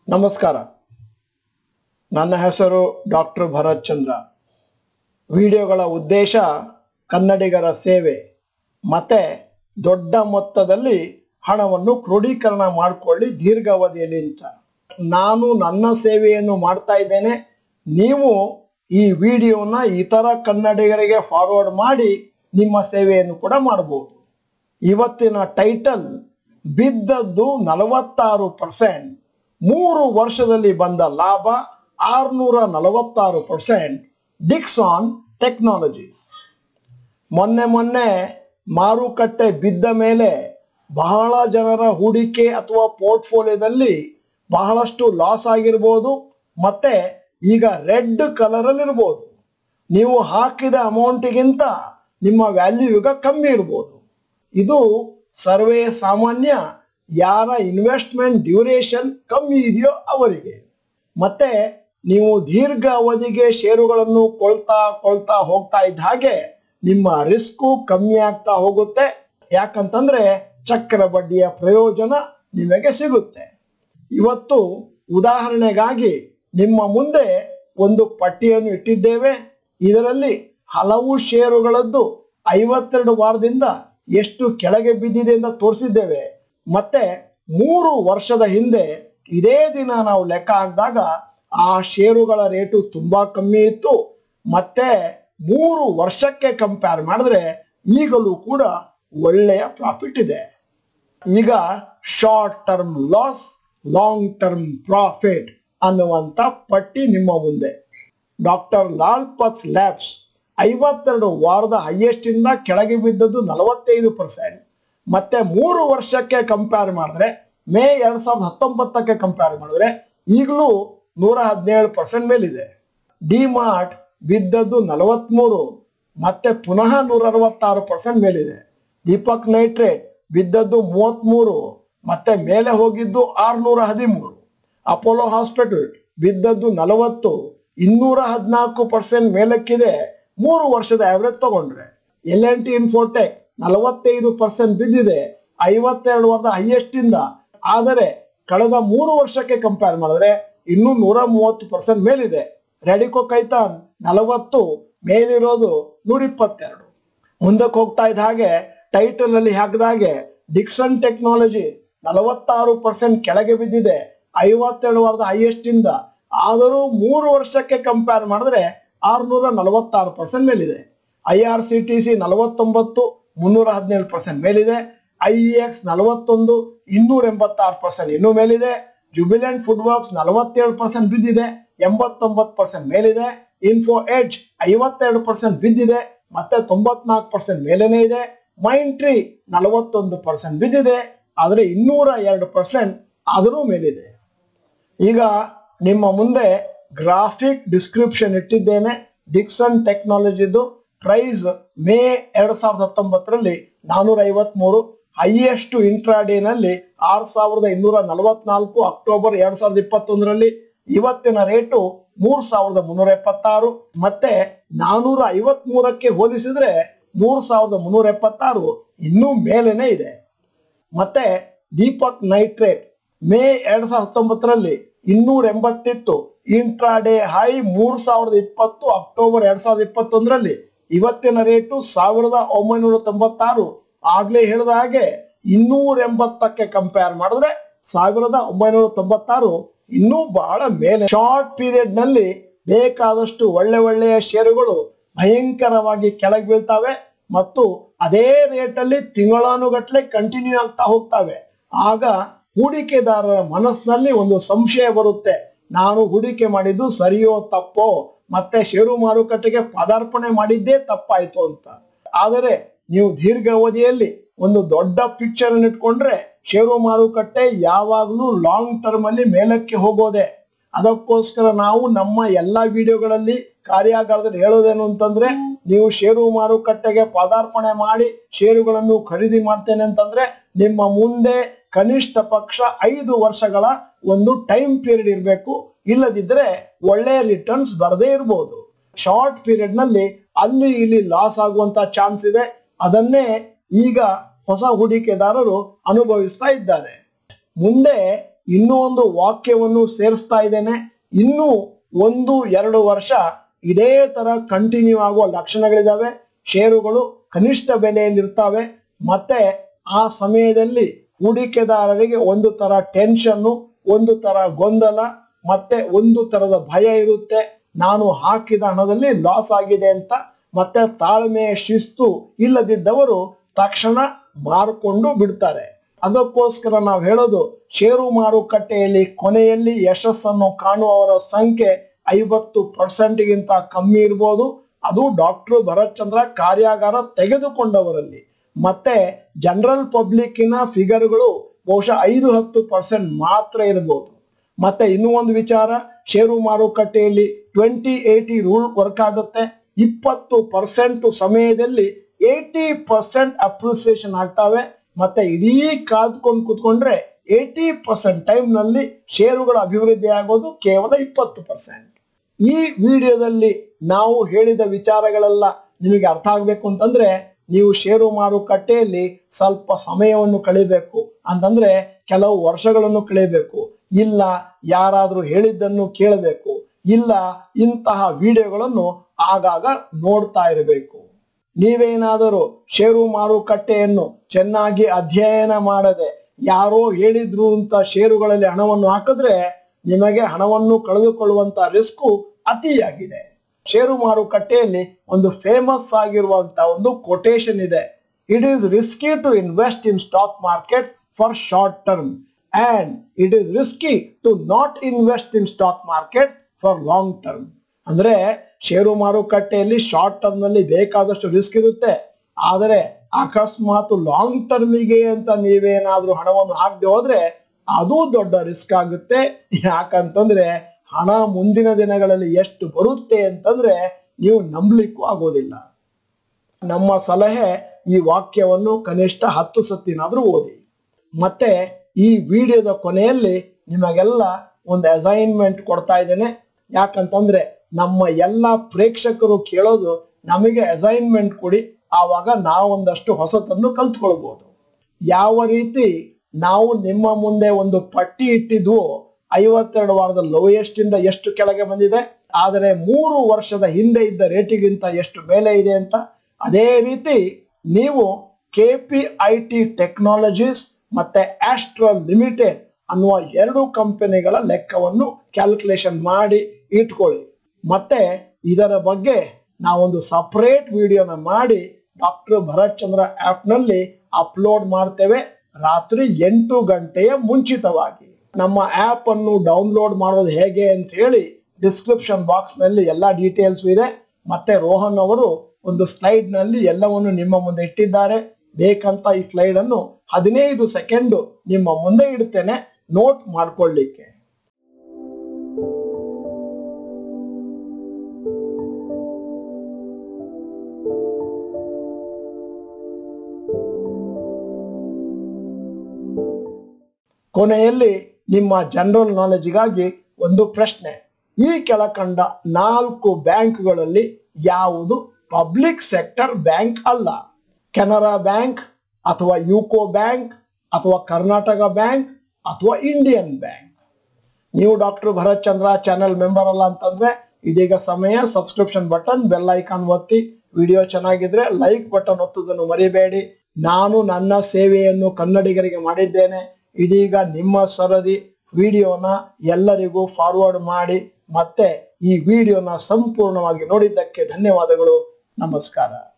ನಮಸ್ಕಾರ ನನ್ನ ಹೆಸರು ಡಾಕ್ಟರ್ ಭರತ್ ಚಂದ್ರ ವಿಡಿಯೋಗಳ ಉದ್ದೇಶ ಕನ್ನಡಿಗರ ಸೇವೆ ಮತ್ತೆ ದೊಡ್ಡ ಮೊತ್ತದಲ್ಲಿ ಹಣವನ್ನು ಕ್ರೋಢೀಕರಣ ಮಾಡಿಕೊಳ್ಳಿ ದೀರ್ಘಾವಧಿಯಲ್ಲಿ ಅಂತ ನಾನು ನನ್ನ ಸೇವೆಯನ್ನು ಮಾಡ್ತಾ ಇದ್ದೇನೆ ನೀವು ಈ ವಿಡಿಯೋನ ಇತರ ಕನ್ನಡಿಗರಿಗೆ ಫಾರ್ವರ್ಡ್ ಮಾಡಿ ನಿಮ್ಮ ಸೇವೆಯನ್ನು ಕೂಡ ಮಾಡಬಹುದು ಇವತ್ತಿನ ಟೈಟಲ್ ಬಿದ್ದದ್ದು ನಲವತ್ತಾರು ಪರ್ಸೆಂಟ್ ಮೂರು ವರ್ಷದಲ್ಲಿ ಬಂದ ಲಾಭ ಆರ್ನೂರ ನಲವತ್ತಾರು ಪರ್ಸೆಂಟ್ ಡಿಕ್ಸಾನ್ ಟೆಕ್ನಾಲಜೀಸ್ ಮೊನ್ನೆ ಮೊನ್ನೆ ಮಾರುಕಟ್ಟೆ ಬಿದ್ದ ಮೇಲೆ ಬಹಳ ಜನರ ಹೂಡಿಕೆ ಅಥವಾ ಪೋರ್ಟ್ಫೋಲಿಯೋದಲ್ಲಿ ಬಹಳಷ್ಟು ಲಾಸ್ ಆಗಿರ್ಬೋದು ಮತ್ತೆ ಈಗ ರೆಡ್ ಕಲರ್ ಅಲ್ಲಿ ಇರ್ಬೋದು ನೀವು ಹಾಕಿದ ಅಮೌಂಟಿಗಿಂತ ನಿಮ್ಮ ವ್ಯಾಲ್ಯೂ ಈಗ ಕಮ್ಮಿ ಇರ್ಬೋದು ಇದು ಸರ್ವೇ ಸಾಮಾನ್ಯ ಯಾರ ಇನ್ವೆಸ್ಟ್ಮೆಂಟ್ ಡ್ಯೂರೇಷನ್ ಕಮ್ಮಿ ಇದೆಯೋ ಅವರಿಗೆ ಮತ್ತೆ ನೀವು ದೀರ್ಘ ಅವಧಿಗೆ ಷೇರುಗಳನ್ನು ಕೊಳ್ತಾ ಕೊಳ್ತಾ ಹೋಗ್ತಾ ಇದ್ದ ಹಾಗೆ ನಿಮ್ಮ ರಿಸ್ಕು ಕಮ್ಮಿ ಆಗ್ತಾ ಹೋಗುತ್ತೆ ಯಾಕಂತಂದ್ರೆ ಚಕ್ರ ಬಡ್ಡಿಯ ಪ್ರಯೋಜನ ನಿಮಗೆ ಸಿಗುತ್ತೆ ಇವತ್ತು ಉದಾಹರಣೆಗಾಗಿ ನಿಮ್ಮ ಮುಂದೆ ಒಂದು ಪಟ್ಟಿಯನ್ನು ಇಟ್ಟಿದ್ದೇವೆ ಇದರಲ್ಲಿ ಹಲವು ಷೇರುಗಳದ್ದು ಐವತ್ತೆರಡು ವಾರದಿಂದ ಎಷ್ಟು ಕೆಳಗೆ ಬಿದ್ದಿದೆ ಅಂತ ತೋರಿಸಿದ್ದೇವೆ ಮತ್ತೆ ಮೂರು ವರ್ಷದ ಹಿಂದೆ ಇದೇ ದಿನ ನಾವು ಲೆಕ್ಕ ಹಾಕಿದಾಗ ಆ ಷೇರುಗಳ ರೇಟು ತುಂಬಾ ಕಮ್ಮಿ ಇತ್ತು ಮತ್ತೆ ಮೂರು ವರ್ಷಕ್ಕೆ ಕಂಪೇರ್ ಮಾಡಿದ್ರೆ ಈಗಲೂ ಕೂಡ ಒಳ್ಳೆಯ ಪ್ರಾಫಿಟ್ ಇದೆ ಈಗ short term loss long term profit ಅನ್ನುವಂತ ಪಟ್ಟಿ ನಿಮ್ಮ ಮುಂದೆ ಡಾಕ್ಟರ್ ಲಾಲ್ ಪತ್ಸ್ ಲ್ಯಾಬ್ಸ್ ಐವತ್ತೆರಡು ವಾರದ ಹೈಯೆಸ್ಟ್ ಇಂದ ಕೆಳಗೆ ಬಿದ್ದದ್ದು ನಲವತ್ತೈದು ಪರ್ಸೆಂಟ್ ಮತ್ತೆ ಮೂರು ವರ್ಷಕ್ಕೆ ಕಂಪೇರ್ ಮಾಡಿದ್ರೆ ಮೇ ಎರಡ್ ಸಾವಿರದ ಹತ್ತೊಂಬತ್ತಕ್ಕೆ ಕಂಪೇರ್ ಮಾಡಿದ್ರೆ ಈಗಲೂ ನೂರ ಹದಿನೇಳು ಪರ್ಸೆಂಟ್ ಮೇಲಿದೆ ಡಿಮಾರ್ಟ್ ಬಿದ್ದದ್ದು ನಲವತ್ಮೂರು ಮತ್ತೆ ಪುನಃ ನೂರ ಅರವತ್ತಾರು ಪರ್ಸೆಂಟ್ ಮೇಲಿದೆ ದೀಪಕ್ ನೈಟ್ರೇಟ್ ಬಿದ್ದದ್ದು ಮೂವತ್ಮೂರು ಮತ್ತೆ ಮೇಲೆ ಹೋಗಿದ್ದು ಆರ್ನೂರ ಹದಿಮೂರು ಅಪೋಲೋ ಹಾಸ್ಪಿಟಲ್ ಬಿದ್ದದ್ದು ನಲವತ್ತು ಇನ್ನೂರ ಹದಿನಾಲ್ಕು ಪರ್ಸೆಂಟ್ ಮೇಲಕ್ಕಿದೆ ಮೂರು ವರ್ಷದ ಆವರೇಜ್ ತಗೊಂಡ್ರೆ ಎಲ್ ಎನ್ ಟಿ ಇನ್ಫೋಟೆಕ್ ನಲವತ್ತೈದು ಪರ್ಸೆಂಟ್ ಬಿದ್ದಿದೆ ಐವತ್ತೆರಡು ವಾರದ ಹೈಯೆಸ್ಟ್ ಇಂದ ಆದರೆ ಕಳೆದ ಮೂರು ವರ್ಷಕ್ಕೆ ಕಂಪೇರ್ ಮಾಡಿದ್ರೆ ಇನ್ನೂ ನೂರ ಮೂವತ್ತು ಪರ್ಸೆಂಟ್ ಮೇಲಿದೆ ರೆಡಿಕೋ ಕೈತಾನ್ ನಲವತ್ತು ಮೇಲಿರೋದು ನೂರ ಇಪ್ಪತ್ತೆರಡು ಮುಂದಕ್ಕೆ ಹೋಗ್ತಾ ಇದ್ದ ಹಾಗೆ ಟೈಟಲ್ ಅಲ್ಲಿ ಹಾಕಿದ ಹಾಗೆ ಡಿಕ್ಸನ್ ಟೆಕ್ನಾಲಜೀಸ್ ನಲವತ್ತಾರು ಪರ್ಸೆಂಟ್ ಕೆಳಗೆ ಬಿದ್ದಿದೆ ಐವತ್ತೆರಡು ವಾರದ ಹೈಯೆಸ್ಟ್ ಇಂದ ಆದರೂ ಮೂರು ವರ್ಷಕ್ಕೆ ಕಂಪೇರ್ ಮಾಡಿದ್ರೆ ಆರ್ನೂರ ನಲವತ್ತಾರು ಪರ್ಸೆಂಟ್ ಮೇಲಿದೆ I R C T C ನಲವತ್ತೊಂಬತ್ತು ಮುನ್ನೂರ ಹದಿನೇಳು ಪರ್ಸೆಂಟ್ ಮೇಲಿದೆ ಐ ಎಕ್ಸ್ ನಲವತ್ತೊಂದು ಇನ್ನೂರ ಎಂಬತ್ತಾರು ಪರ್ಸೆಂಟ್ ಇನ್ನೂ ಮೇಲಿದೆ ಜುಬಿಲೆಂಟ್ ಫುಡ್ ವರ್ಕ್ಸ್ ನಲವತ್ತೇಳು ಪರ್ಸೆಂಟ್ ಬಿದ್ದಿದೆ ಎಂಬತ್ತೊಂಬತ್ತು ಪರ್ಸೆಂಟ್ ಮೇಲಿದೆ ಇನ್ಫೋ ಎಡ್ಜ್ ಐವತ್ತೆರಡು ಪರ್ಸೆಂಟ್ ಬಿದ್ದಿದೆ ಮತ್ತೆ ತೊಂಬತ್ನಾಲ್ಕು ಪರ್ಸೆಂಟ್ ಮೇಲೇನೆ ಇದೆ ಮೈಂಡ್ ಟ್ರೀ ನಲವತ್ತೊಂದು ಪರ್ಸೆಂಟ್ ಬಿದ್ದಿದೆ ಆದ್ರೆ ಇನ್ನೂರ ಎರಡು ಪರ್ಸೆಂಟ್ ಆದರೂ ಮೇಲಿದೆ ಈಗ ನಿಮ್ಮ ಮುಂದೆ ಗ್ರಾಫಿಕ್ ಡಿಸ್ಕ್ರಿಪ್ಷನ್ ಇಟ್ಟಿದ್ದೇನೆ ಡಿಕ್ಸನ್ ಟೆಕ್ನಾಲಜಿದು ಪ್ರೈಸ್ ಮೇ ಎರಡ್ ಸಾವಿರದ ಹತ್ತೊಂಬತ್ತರಲ್ಲಿ ನಾನೂರ ಐವತ್ಮೂರು ಹೈಯೆಸ್ಟ್ ಇಂಟ್ರಾಡೇನಲ್ಲಿ ಆರ್ ಸಾವಿರದ ಇನ್ನೂರ ನಲವತ್ನಾಲ್ಕು ಅಕ್ಟೋಬರ್ ಎರಡ್ ಸಾವಿರದ ಇಪ್ಪತ್ತೊಂದರಲ್ಲಿ ಇವತ್ತಿನ ರೇಟು ಮೂರ್ ಸಾವಿರದ ಮುನ್ನೂರ ಎಪ್ಪತ್ತಾರು ಮತ್ತೆ ನಾನೂರ ಐವತ್ ಮೂರಕ್ಕೆ ಹೋಲಿಸಿದ್ರೆ ಮೂರ್ ಸಾವಿರದ ಮುನ್ನೂರ ಎಪ್ಪತ್ತಾರು ಇನ್ನೂ ಮೇಲೇನೆ ಇದೆ ಮತ್ತೆ ದೀಪಕ್ ನೈಟ್ರೇಟ್ ಮೇ ಎರಡ್ ಸಾವಿರದ ಹತ್ತೊಂಬತ್ತರಲ್ಲಿ ಇನ್ನೂರ ಎಂಬತ್ತಿತ್ತು ಇಂಟ್ರಾಡೇ ಹೈ ಮೂರ್ ಸಾವಿರದ ಇಪ್ಪತ್ತು ಅಕ್ಟೋಬರ್ ಎರಡ್ ಸಾವಿರದ ಇಪ್ಪತ್ತೊಂದರಲ್ಲಿ ಇವತ್ತಿನ ರೇಟು ಸಾವಿರದ ಒಂಬೈನೂರ ತೊಂಬತ್ತಾರು ಆಗ್ಲೇ ಹೇಳಿದ ಹಾಗೆ ಇನ್ನೂರ ಎಂಬತ್ತಕ್ಕೆ ಕಂಪೇರ್ ಮಾಡಿದ್ರೆ ಸಾವಿರದ ಒಂಬೈನೂರ ತೊಂಬತ್ತಾರು ಇನ್ನೂ ಬಹಳ ಮೇಲೆ ಶಾರ್ಟ್ ಪೀರಿಯಡ್ ನಲ್ಲಿ ಬೇಕಾದಷ್ಟು ಒಳ್ಳೆ ಒಳ್ಳೆಯ ಷೇರುಗಳು ಭಯಂಕರವಾಗಿ ಕೆಳಗೆ ಬೀಳ್ತವೆ ಮತ್ತು ಅದೇ ರೇಟಲ್ಲಿ ತಿಂಗಳಾನುಗಟ್ಲೆ ಕಂಟಿನ್ಯೂ ಆಗ್ತಾ ಹೋಗ್ತವೆ ಆಗ ಹೂಡಿಕೆದಾರರ ಮನಸ್ಸಿನಲ್ಲಿ ಒಂದು ಸಂಶಯ ಬರುತ್ತೆ ನಾನು ಹೂಡಿಕೆ ಮಾಡಿದ್ದು ಸರಿಯೋ ತಪ್ಪೋ ಮತ್ತೆ ಷೇರು ಮಾರುಕಟ್ಟೆಗೆ ಪದಾರ್ಪಣೆ ಮಾಡಿದ್ದೇ ತಪ್ಪಾಯ್ತು ಅಂತ ಆದರೆ ನೀವು ದೀರ್ಘಾವಧಿಯಲ್ಲಿ ಒಂದು ದೊಡ್ಡ ಪಿಕ್ಚರ್ ಅನ್ನು ಇಟ್ಕೊಂಡ್ರೆ ಷೇರು ಮಾರುಕಟ್ಟೆ ಯಾವಾಗಲೂ ಲಾಂಗ್ ಟರ್ಮ್ ಅಲ್ಲಿ ಮೇಲಕ್ಕೆ ಹೋಗೋದೆ ಅದಕ್ಕೋಸ್ಕರ ನಾವು ನಮ್ಮ ಎಲ್ಲಾ ವಿಡಿಯೋಗಳಲ್ಲಿ ಕಾರ್ಯಾಗಾರದಲ್ಲಿ ಹೇಳೋದೇನು ಅಂತಂದ್ರೆ ನೀವು ಷೇರು ಮಾರುಕಟ್ಟೆಗೆ ಪದಾರ್ಪಣೆ ಮಾಡಿ ಷೇರುಗಳನ್ನು ಖರೀದಿ ಮಾಡ್ತೇನೆ ಅಂತಂದ್ರೆ ನಿಮ್ಮ ಮುಂದೆ ಕನಿಷ್ಠ ಪಕ್ಷ ಐದು ವರ್ಷಗಳ ಒಂದು ಟೈಮ್ ಪೀರಿಯಡ್ ಇರಬೇಕು ಇಲ್ಲದಿದ್ರೆ ಒಳ್ಳೆಯ ರಿಟರ್ನ್ಸ್ ಬರದೇ ಇರಬಹುದು ಶಾರ್ಟ್ ಪೀರಿಯಡ್ ನಲ್ಲಿ ಅಲ್ಲಿ ಇಲ್ಲಿ ಲಾಸ್ ಆಗುವಂತ ಚಾನ್ಸ್ ಇದೆ ಅದನ್ನೇ ಈಗ ಹೊಸ ಹೂಡಿಕೆದಾರರು ಅನುಭವಿಸ್ತಾ ಇದ್ದಾರೆ ಮುಂದೆ ಇನ್ನೂ ಒಂದು ವಾಕ್ಯವನ್ನು ಸೇರಿಸ್ತಾ ಇದ್ದೇನೆ ಇನ್ನೂ ಒಂದು ಎರಡು ವರ್ಷ ಇದೇ ತರ ಕಂಟಿನ್ಯೂ ಆಗುವ ಲಕ್ಷಣಗಳಿದಾವೆ ಷೇರುಗಳು ಕನಿಷ್ಠ ಬೆಲೆಯಲ್ಲಿ ಇರ್ತವೆ ಮತ್ತೆ ಆ ಸಮಯದಲ್ಲಿ ಹೂಡಿಕೆದಾರರಿಗೆ ಒಂದು ತರ ಟೆನ್ಷನ್ ಒಂದು ತರ ಗೊಂದಲ ಮತ್ತೆ ಒಂದು ತರದ ಭಯ ಇರುತ್ತೆ ನಾನು ಹಾಕಿದ ಹಣದಲ್ಲಿ ಲಾಸ್ ಆಗಿದೆ ಅಂತ ಮತ್ತೆ ತಾಳ್ಮೆಯ ಶಿಸ್ತು ಇಲ್ಲದಿದ್ದವರು ತಕ್ಷಣ ಮಾರ್ಕೊಂಡು ಬಿಡ್ತಾರೆ ಅದಕ್ಕೋಸ್ಕರ ನಾವು ಹೇಳೋದು ಷೇರು ಮಾರುಕಟ್ಟೆಯಲ್ಲಿ ಕೊನೆಯಲ್ಲಿ ಯಶಸ್ಸನ್ನು ಕಾಣುವವರ ಸಂಖ್ಯೆ ಐವತ್ತು ಪರ್ಸೆಂಟ್ಗಿಂತ ಕಮ್ಮಿ ಇರ್ಬೋದು ಅದು ಡಾಕ್ಟರ್ ಭರತ್ ಚಂದ್ರ ಕಾರ್ಯಾಗಾರ ತೆಗೆದುಕೊಂಡವರಲ್ಲಿ ಮತ್ತೆ ಜನರಲ್ ಪಬ್ಲಿಕ್ಕಿನ ಫಿಗರ್ಗಳು ಬಹುಶಃ ಐದು ಹತ್ತು ಪರ್ಸೆಂಟ್ ಮಾತ್ರ ಇರಬಹುದು ಮತ್ತೆ ಇನ್ನೂ ಒಂದು ವಿಚಾರ ಷೇರು ಮಾರುಕಟ್ಟೆಯಲ್ಲಿ ಟ್ವೆಂಟಿ ಏಟಿ ರೂಲ್ ವರ್ಕ್ ಆಗುತ್ತೆ ಇಪ್ಪತ್ತು ಪರ್ಸೆಂಟ್ ಸಮಯದಲ್ಲಿ ಏಟಿ ಪರ್ಸೆಂಟ್ ಅಪ್ರಿಸಿಯೇಷನ್ ಆಗ್ತವೆ ಮತ್ತೆ ಇಡೀ ಕಾದ್ಕೊಂಡು ಕೂತ್ಕೊಂಡ್ರೆ ಏಟಿ ಪರ್ಸೆಂಟ್ ಟೈಮ್ ನಲ್ಲಿ ಷೇರುಗಳ ಅಭಿವೃದ್ಧಿ ಆಗೋದು ಕೇವಲ ಇಪ್ಪತ್ತು ಪರ್ಸೆಂಟ್ ಈ ವಿಡಿಯೋದಲ್ಲಿ ನಾವು ಹೇಳಿದ ವಿಚಾರಗಳೆಲ್ಲ ನಿಮಗೆ ಅರ್ಥ ಆಗ್ಬೇಕು ಅಂತಂದ್ರೆ ನೀವು ಷೇರು ಮಾರುಕಟ್ಟೆಯಲ್ಲಿ ಸ್ವಲ್ಪ ಸಮಯವನ್ನು ಕಳಿಬೇಕು ಅಂತಂದ್ರೆ ಕೆಲವು ವರ್ಷಗಳನ್ನು ಕಳಿಬೇಕು ಇಲ್ಲ ಯಾರಾದ್ರೂ ಹೇಳಿದ್ದನ್ನು ಕೇಳಬೇಕು ಇಲ್ಲ ಇಂತಹ ವಿಡಿಯೋಗಳನ್ನು ಆಗಾಗ ನೋಡ್ತಾ ಇರಬೇಕು ನೀವೇನಾದರೂ ಷೇರು ಮಾರುಕಟ್ಟೆಯನ್ನು ಚೆನ್ನಾಗಿ ಅಧ್ಯಯನ ಮಾಡದೆ ಯಾರೋ ಹೇಳಿದ್ರು ಅಂತ ಷೇರುಗಳಲ್ಲಿ ಹಣವನ್ನು ಹಾಕಿದ್ರೆ ನಿಮಗೆ ಹಣವನ್ನು ಕಳೆದುಕೊಳ್ಳುವಂತ ರಿಸ್ಕು ಅತಿಯಾಗಿದೆ ಷೇರು ಮಾರುಕಟ್ಟೆಯಲ್ಲಿ ಒಂದು ಫೇಮಸ್ ಆಗಿರುವಂತ ಒಂದು ಕೊಟೇಶನ್ ಇದೆ it is risky to invest in stock markets for short term and it is risky to not invest in stock markets for long term ಅಂದ್ರೆ ಷೇರು ಮಾರುಕಟ್ಟೆಯಲ್ಲಿ ಶಾರ್ಟ್ ಟರ್ಮ್ ನಲ್ಲಿ ಬೇಕಾದಷ್ಟು ರಿಸ್ಕ್ ಇರುತ್ತೆ ಆದರೆ ಅಕಸ್ಮಾತ್ ಲಾಂಗ್ ಟರ್ಮಿಗೆ ಅಂತ ನೀವೇನಾದ್ರೂ ಹಣವನ್ನು ಹಾಕದೆ ಹೋದ್ರೆ ಅದು ದೊಡ್ಡ ರಿಸ್ಕ್ ಆಗುತ್ತೆ ಯಾಕಂತಂದ್ರೆ ಹಣ ಮುಂದಿನ ದಿನಗಳಲ್ಲಿ ಎಷ್ಟು ಬರುತ್ತೆ ಅಂತಂದ್ರೆ ನೀವು ನಂಬಲಿಕ್ಕೂ ಆಗೋದಿಲ್ಲ ನಮ್ಮ ಸಲಹೆ ಈ ವಾಕ್ಯವನ್ನು ಕನಿಷ್ಠ ಹತ್ತು ಸತ್ತಿನಾದ್ರೂ ಓದಿ ಮತ್ತೆ ಈ ವಿಡಿಯೋದ ಕೊನೆಯಲ್ಲಿ ನಿಮಗೆಲ್ಲ ಒಂದು ಅಸೈನ್ಮೆಂಟ್ ಕೊಡ್ತಾ ಇದ್ದೇನೆ ಯಾಕಂತಂದ್ರೆ ನಮ್ಮ ಎಲ್ಲ ಪ್ರೇಕ್ಷಕರು ಕೇಳೋದು ನಮಗೆ ಅಸೈನ್ಮೆಂಟ್ ಕೊಡಿ ಆವಾಗ ನಾವೊಂದಷ್ಟು ಹೊಸತನ್ನು ಕಲ್ತ್ಕೊಳ್ಬಹುದು ಯಾವ ರೀತಿ ನಾವು ನಿಮ್ಮ ಮುಂದೆ ಒಂದು ಪಟ್ಟಿ ಇಟ್ಟಿದ್ವು ಐವತ್ತೆರಡು ವಾರದ ಲೋಯೆಸ್ಟ್ ಇಂದ ಎಷ್ಟು ಕೆಳಗೆ ಬಂದಿದೆ ಆದರೆ ಮೂರು ವರ್ಷದ ಹಿಂದೆ ಇದ್ದ ರೇಟಿಗಿಂತ ಎಷ್ಟು ಮೇಲೆ ಇದೆ ಅಂತ ಅದೇ ರೀತಿ ನೀವು K P I T technologies ಮತ್ತೆ ಆಸ್ಟ್ರಲ್ ಲಿಮಿಟೆಡ್ ಅನ್ನುವ ಎರಡು ಕಂಪನಿಗಳ ಲೆಕ್ಕವನ್ನು ಕ್ಯಾಲ್ಕುಲೇಷನ್ ಮಾಡಿ ಇಟ್ಕೊಳ್ಳಿ ಮತ್ತೆ ಇದರ ಬಗ್ಗೆ ನಾವೊಂದು ಸಪರೇಟ್ ವಿಡಿಯೋನ ಮಾಡಿ ಡಾಕ್ಟರ್ ಭರತ್ ಚಂದ್ರ ಆಪ್ ನಲ್ಲಿ ಅಪ್ಲೋಡ್ ಮಾಡ್ತೇವೆ ರಾತ್ರಿ ಎಂಟು ಗಂಟೆಯ ಮುಂಚಿತವಾಗಿ ನಮ್ಮ ಆಪ್ ಅನ್ನು ಡೌನ್ಲೋಡ್ ಮಾಡೋದು ಹೇಗೆ ಅಂತ ಹೇಳಿ ಡಿಸ್ಕ್ರಿಪ್ಷನ್ ಬಾಕ್ಸ್ ನಲ್ಲಿ ಎಲ್ಲಾ ಡೀಟೇಲ್ಸ್ ಇದೆ ಮತ್ತೆ ರೋಹನ್ ಅವರು ಒಂದು ಸ್ಲೈಡ್ ನಲ್ಲಿ ಎಲ್ಲವನ್ನು ನಿಮ್ಮ ಮುಂದೆ ಇಟ್ಟಿದ್ದಾರೆ ಬೇಕಂತ ಈ ಸ್ಲೈಡ್ ಅನ್ನು ಹದಿನೈದು ಸೆಕೆಂಡ್ ನಿಮ್ಮ ಮುಂದೆ ಇಡ್ತೇನೆ ನೋಟ್ ಮಾಡ್ಕೊಳ್ಳಿಕ್ಕೆ ಕೊನೆಯಲ್ಲಿ ನಿಮ್ಮ ಜನರಲ್ ನಾಲೆಜ್ಗಾಗಿ ಒಂದು ಪ್ರಶ್ನೆ ಈ ಕೆಳಕಂಡ ನಾಲ್ಕು ಬ್ಯಾಂಕ್ಗಳಲ್ಲಿ ಯಾವುದು ಪಬ್ಲಿಕ್ ಸೆಕ್ಟರ್ ಬ್ಯಾಂಕ್ ಅಲ್ಲ ಕೆನರಾ ಬ್ಯಾಂಕ್ ಅಥವಾ ಯುಕೋ ಬ್ಯಾಂಕ್ ಅಥವಾ ಕರ್ನಾಟಕ ಬ್ಯಾಂಕ್ ಅಥವಾ ಇಂಡಿಯನ್ ಬ್ಯಾಂಕ್ ನೀವು doctor Bharat Chandra channel member ಅಲ್ಲ ಅಂತಂದ್ರೆ ಇದೀಗ ಸಮಯ ಸಬ್ಸ್ಕ್ರಿಪ್ಷನ್ ಬಟನ್ ಬೆಲ್ ಐಕಾನ್ ಒತ್ತಿ ವಿಡಿಯೋ ಚೆನ್ನಾಗಿದ್ರೆ ಲೈಕ್ ಬಟನ್ ಒತ್ತುವುದನ್ನು ಮರಿಬೇಡಿ ನಾನು ನನ್ನ ಸೇವೆಯನ್ನು ಕನ್ನಡಿಗರಿಗೆ ಮಾಡಿದ್ದೇನೆ ಇದೀಗ ನಿಮ್ಮ ಸರದಿ ವಿಡಿಯೋನ ಎಲ್ಲರಿಗೂ ಫಾರ್ವರ್ಡ್ ಮಾಡಿ ಮತ್ತೆ ಈ ವಿಡಿಯೋನ ಸಂಪೂರ್ಣವಾಗಿ ನೋಡಿದ್ದಕ್ಕೆ ಧನ್ಯವಾದಗಳು ನಮಸ್ಕಾರ